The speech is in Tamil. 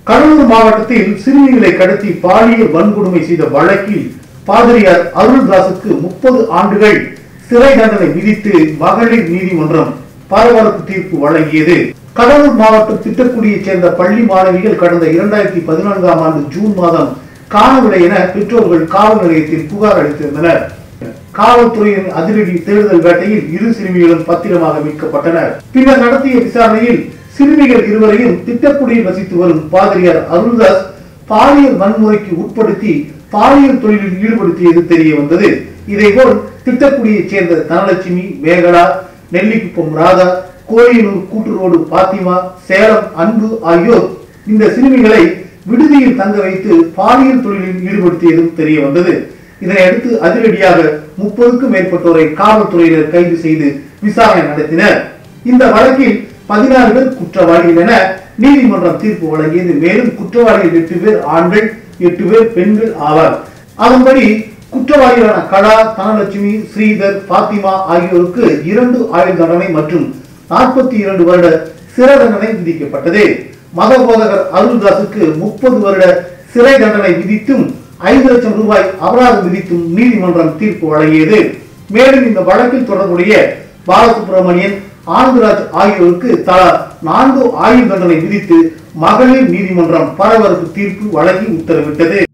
கடலூர் மாவட்டத்தில் சிறுமிகளை கடத்தி பாலியல் வன்கொடுமை செய்த வழக்கில் பாதிரியார் அருள்தாஸுக்கு முப்பது ஆண்டுகள் சிறை தண்டனை விதித்து மகளிர் நீதிமன்றம் பரபரப்பு தீர்ப்பு வழங்கியது கடலூர் மாவட்டம் திட்டக்குடியைச் சேர்ந்த பள்ளி மாணவிகள் கடந்த இரண்டாயிரத்தி பதினான்காம் ஆண்டு ஜூன் மாதம் காணவில்லை என பெற்றோர்கள் காவல் நிலையத்தில் புகார் அளித்திருந்தனர் காவல்துறையின் அதிரடி தேடுதல் வேட்டையில் இரு சிறுமிகளும் பத்திரமாக மீட்கப்பட்டனர் பின்னர் நடத்திய விசாரணையில் சிறுமிகள் இருவரையும் திட்டக்குடியில் வசித்து வரும் பாதிரியார் அருள்தாஸ் பாலியல் வன்முறைக்கு உட்படுத்தி பாலியல் தொழிலில் ஈடுபடுத்தியது தெரிய வந்தது இதேபோல் திட்டக்குடியைச் சேர்ந்த தனலட்சுமி மேகலா நெல்லிக்குப்பம் ராதா கோயிலூர் கூட்டுரோடு பாத்திமா சேலம் அன்பு ஆகியோர் இந்த சிறுமிகளை விடுதியில் தங்க வைத்து பாலியல் தொழிலில் ஈடுபடுத்தியதும் தெரிய வந்தது இதனையடுத்து அதிரடியாக முப்பதுக்கும் மேற்பட்டோரை காவல்துறையினர் கைது செய்து விசாரணை நடத்தினர் இந்த வழக்கில் பதினாறு பேர் குற்றவாளிகள் என நீதிமன்றம் தீர்ப்பு வழங்கியது மேலும் குற்றவாளிகள் எட்டு பேர் ஆண்கள் எட்டு பேர் பெண்கள் ஆவார் அதன்படி குற்றவாளிகளான கலா தனலட்சுமி ஸ்ரீதர் பாத்திமா ஆகியோருக்கு இரண்டு ஆயுள் தண்டனை மற்றும் நாற்பத்தி இரண்டு வருட சிறை தண்டனை விதிக்கப்பட்டது மத போதகர் அருள்தாஸுக்கு முப்பது வருட சிறை தண்டனை விதித்தும் ஐந்து லட்சம் ரூபாய் அபராதம் விதித்தும் நீதிமன்றம் தீர்ப்பு வழங்கியது மேலும் இந்த வழக்கில் தொடர்புடைய பாலசுப்ரமணியன் ஆனந்தராஜ் ஆகியோருக்கு தலா நான்கு ஆயுள் தண்டனை விதித்து மகளிர் நீதிமன்றம் பரபரப்பு தீர்ப்பு வழங்கி உத்தரவிட்டது